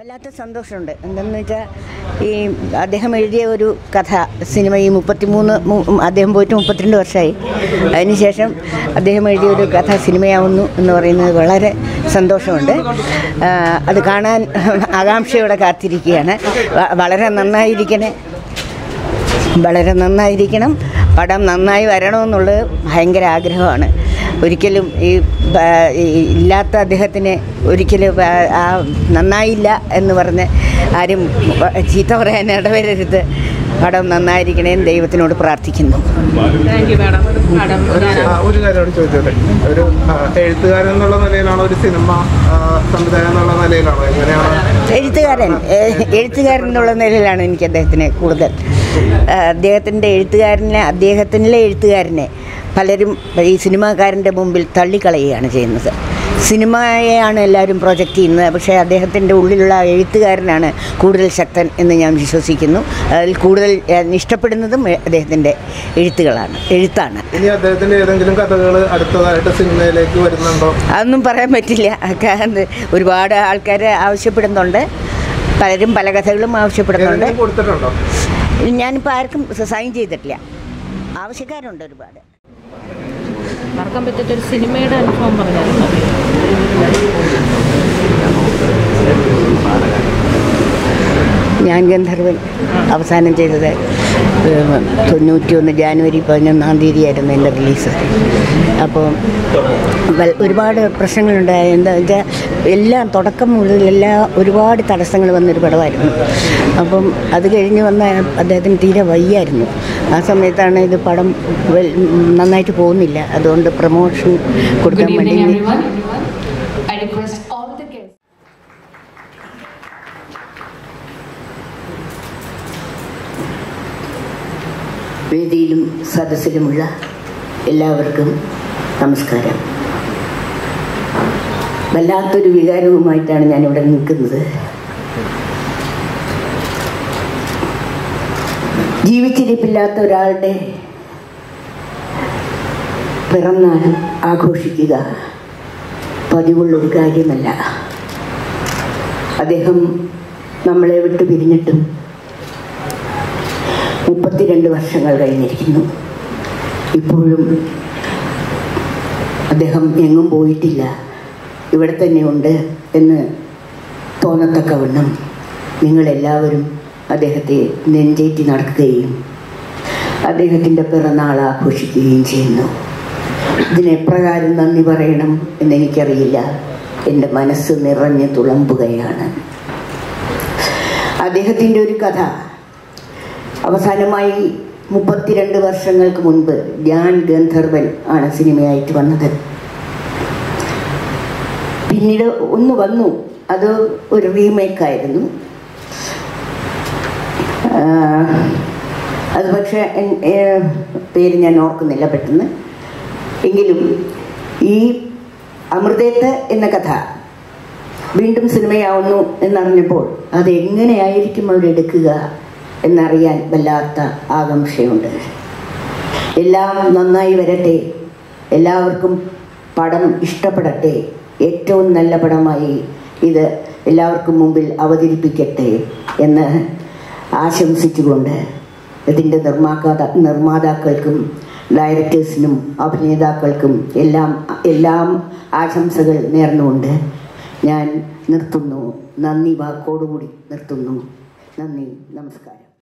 വല്ലാത്ത സന്തോഷമുണ്ട് എന്തെന്ന് വെച്ചാൽ ഈ അദ്ദേഹം എഴുതിയ ഒരു കഥ സിനിമ ഈ മുപ്പത്തിമൂന്ന് മു- അദ്ദേഹം പോയിട്ട് മുപ്പത്തിരണ്ട് വർഷമായി അതിനുശേഷം അദ്ദേഹം എഴുതിയ ഒരു കഥ സിനിമയാവുന്നു എന്ന് പറയുന്നത് വളരെ സന്തോഷമുണ്ട് ആ, അത് കാണാൻ ആകാംക്ഷയോടെ കാത്തിരിക്കുകയാണ് വ- വളരെ നന്നായിരിക്കണേ വളരെ നന്നായിരിക്കണം പടം നന്നായി വരണമെന്നുള്ളത് ഭയങ്കര ആഗ്രഹമാണ് ഒരിക്കലും ഈ പ- ഈ ഇല്ലാത്ത അദ്ദേഹത്തിന് ഒരിക്കലും പ- ആ നന്നായില്ല എന്ന് പറഞ്ഞ് ആരും ചീത്ത പറയാൻ ഇടവരരുത് പടം നന്നായിരിക്കണേ എന്ന് ദൈവത്തിനോട് പ്രാർത്ഥിക്കുന്നു താങ്ക് യു മാഡം മാഡം ഒരു ആ, ഒരു കാര്യമാണ് ചോദിച്ചോട്ടെ ഒരു ആ, എഴുത്തുകാരൻ എന്നുള്ള നിലയിലാണോ ഒരു സിനിമ ആ, സംവിധായകൻ എന്നുള്ള നിലയിലാണോ എങ്ങനെയാണ് എഴുത്തുകാരൻ ഏഹ്, എഴുത്തുകാരൻ എന്നുള്ള നിലയിലാണ് എനിക്ക് അദ്ദേഹത്തിനെ കൂടുതൽ ആ, അദ്ദേഹത്തിൻ്റെ എഴുത്തുകാരനെ അദ്ദേഹത്തിലെ എഴുത്തുകാരനെ പലരും ഈ സിനിമാക്കാരൻ്റെ മുമ്പിൽ തള്ളിക്കളയുകയാണ് ചെയ്യുന്നത് സിനിമയെയാണ് എല്ലാവരും പ്രൊജക്റ്റ് ചെയ്യുന്നത് പക്ഷേ അദ്ദേഹത്തിൻ്റെ ഉള്ളിലുള്ള ആ എഴുത്തുകാരനാണ് കൂടുതൽ ശക്തൻ എന്ന് ഞാൻ വിശ്വസിക്കുന്നു അതിൽ കൂടുതൽ ഞാൻ ഇഷ്ടപ്പെടുന്നതും അദ്ദേഹത്തിൻ്റെ എഴുത്തുകളാണ് എഴുത്താണ് ഇനി അദ്ദേഹത്തിന്റെ ഏതെങ്കിലും കഥകൾ അടുത്തതായിട്ട് സിനിമയിലേക്ക് വരുന്നുണ്ടോ അതൊന്നും പറയാൻ പറ്റില്ല കാരണം ഒരുപാട് ആൾക്കാർ ആവശ്യപ്പെടുന്നുണ്ട് പലരും പല കഥകളും ആവശ്യപ്പെടുന്നുണ്ട് ഏതെങ്കിലും കൊടുത്തിട്ടുണ്ടോ ഞാനിപ്പോൾ ആർക്കും സൈൻ ചെയ്തിട്ടില്ല ആവശ്യക്കാരുണ്ട് ഒരുപാട് മറക്കാൻ പറ്റാത്ത ഒരു സിനിമയുടെ അനുഭവം പറഞ്ഞായിരുന്നു ഞാൻ ഗന്ധർവൻ അവസാനം ചെയ്തത് ഏഹ്, തൊണ്ണൂറ്റിയൊന്ന് ജാനുവരി പതിനൊന്നാം തീയതിയായിരുന്നു എൻ്റെ റിലീസ് അപ്പോൾ വൽ- ഒരുപാട് പ്രശ്നങ്ങളുണ്ടായി എന്താ വെച്ചാൽ എല്ലാം തുടക്കം മുതൽ എല്ലാ ഒരുപാട് തടസ്സങ്ങൾ വന്നൊരു പടമായിരുന്നു അപ്പം അത് കഴിഞ്ഞ് വന്ന അദ്ദേഹത്തിന് തീരെ വയ്യായിരുന്നു ആ സമയത്താണ് ഇത് പടം വെൽ- നന്നായിട്ട് പോകുന്നില്ല അതുകൊണ്ട് പ്രൊമോഷൻ കൊടുക്കാൻ Good വേണ്ടി evening, everyone. I request all the guests. വേദിയിലും സദസ്സിലുമുള്ള എല്ലാവർക്കും നമസ്കാരം വല്ലാത്തൊരു വികാരവുമായിട്ടാണ് ഞാനിവിടെ നിൽക്കുന്നത് ജീവിച്ചിരിപ്പില്ലാത്ത ഒരാളുടെ പിറന്നാൾ ആഘോഷിക്കുക പതിവുള്ളൊരു കാര്യമല്ല അദ്ദേഹം നമ്മളെ വിട്ട് പിരിഞ്ഞിട്ടും മുപ്പത്തിരണ്ട് വർഷങ്ങൾ കഴിഞ്ഞിരിക്കുന്നു ഇപ്പോഴും അദ്ദേഹം എങ്ങും പോയിട്ടില്ല ഇവിടെ തന്നെയുണ്ട് എന്ന് തോന്നത്തക്കവണ്ണം നിങ്ങളെല്ലാവരും അദ്ദേഹത്തെ നെഞ്ചേറ്റി നടക്കുകയും അദ്ദേഹത്തിൻ്റെ പിറന്നാൾ ആഘോഷിക്കുകയും ചെയ്യുന്നു ഇതിനെപ്രകാരം നന്ദി പറയണം എന്നെനിക്കറിയില്ല എൻ്റെ മനസ്സ് നിറഞ്ഞു തുളമ്പുകയാണ് അദ്ദേഹത്തിൻ്റെ ഒരു കഥ അവസാനമായി മുപ്പത്തിരണ്ട് വർഷങ്ങൾക്ക് മുൻപ് ഞാൻ ഗന്ധർവൻ ആണ് സിനിമയായിട്ട് വന്നത് പിന്നീട് ഒന്ന് വന്നു അത് ഒരു റീമേക്കായിരുന്നു അത് പക്ഷേ എൻ- ഏ, പേര് ഞാൻ ഓർക്കുന്നില്ല പെട്ടെന്ന് എങ്കിലും ഈ അമൃതേത്ത് എന്ന കഥ വീണ്ടും സിനിമയാവുന്നു എന്നറിഞ്ഞപ്പോൾ അത് എങ്ങനെയായിരിക്കും അവരെടുക്കുക എന്നറിയാൻ വല്ലാത്ത ആകാംക്ഷയുണ്ട് എല്ലാം നന്നായി വരട്ടെ എല്ലാവർക്കും പടം ഇഷ്ടപ്പെടട്ടെ ഏറ്റവും നല്ല പടമായി ഇത് എല്ലാവർക്കും മുമ്പിൽ അവതരിപ്പിക്കട്ടെ എന്ന് ആശംസിച്ചുകൊണ്ട് ഇതിൻ്റെ നിർമ്മാതാ നിർമ്മാതാക്കൾക്കും ഡയറക്ടേഴ്സിനും അഭിനേതാക്കൾക്കും എല്ലാം എല്ലാം ആശംസകൾ നേർന്നുകൊണ്ട് ഞാൻ നിർത്തുന്നു നന്ദി വാക്കോടുകൂടി നിർത്തുന്നു നന്ദി നമസ്കാരം